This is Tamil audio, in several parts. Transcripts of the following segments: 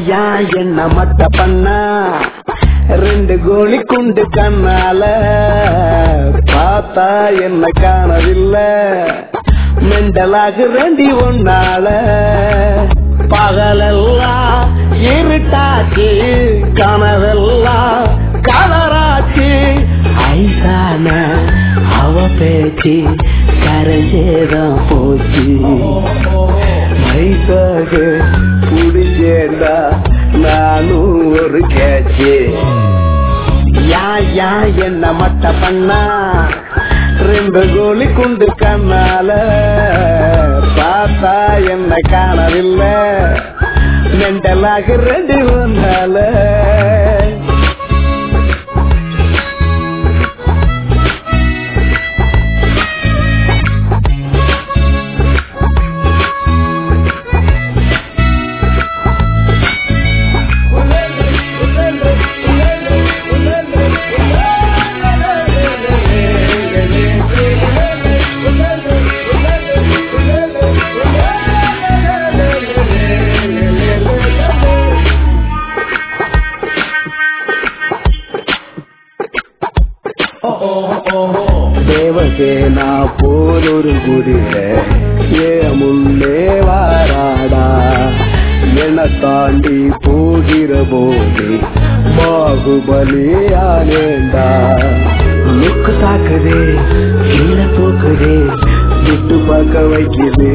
யா என்ன மட்ட பண்ணா ரெண்டு கோழி குண்டு கண்ணால பார்த்தா என்ன காணவில்லை மெண்டலாக ரெண்டி ஒன்னால பகலெல்லாம் இருட்டாச்சு கனவெல்லாம் கலராச்சு ஐசான அவ பேச்சு கரைஞ்சேதான் போச்சு மைசாக குடிச்சேண்டா நானும் ஒரு கேச்சு யா யா என்ன மட்ட பண்ணா ரெண்டு கோழி குண்டு கண்ணால பார்த்தா என்ன காணவில்லை மெண்டலாக ரெண்டு ஒன்னால தேவசேனா போலொரு குதிர ஏ முன்னே வாராடா என தாண்டி போகிற போது பாகுபலியானேண்டா லுக்கு தாக்குதே கீழே தூக்குதே விட்டு பார்க்க வைக்குது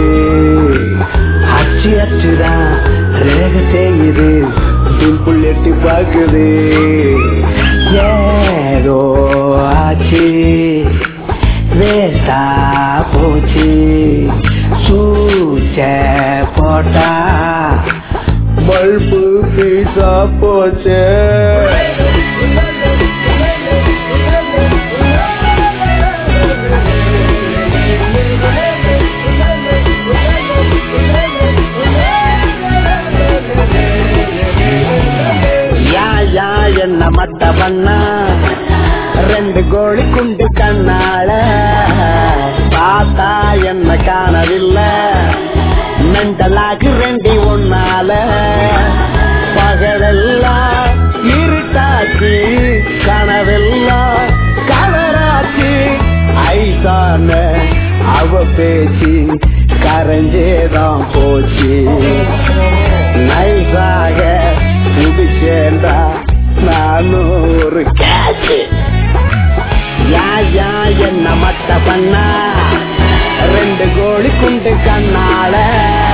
அச்சு அச்சுதான் ரேக தேங்குது பிம்புள் எட்டி பார்க்குது ஏதோ ஆச்சு வேஸ்டா போச்சு சூச்ச போட்டா பல்பு பீசா போச்சு யா யா என்ன மட்ட பண்ணா ரெண்டு கோழி குண்டு கண்ணால பார்த்தா என்ன காணவில்லை மெண்டலாக்கு ரெண்டி ஒன்னால பகலெல்லாம் இருட்டாச்சு கனவெல்லாம் கலராச்சு ஐசான அவ பேச்சு கரைஞ்சேதான் போச்சு நைசாக குடிச்சேண்டா நானும் ஒரு கேட்சு யா யா என்ன மட்ட பண்ணா ரெண்டு கோழி குண்டு கண்ணால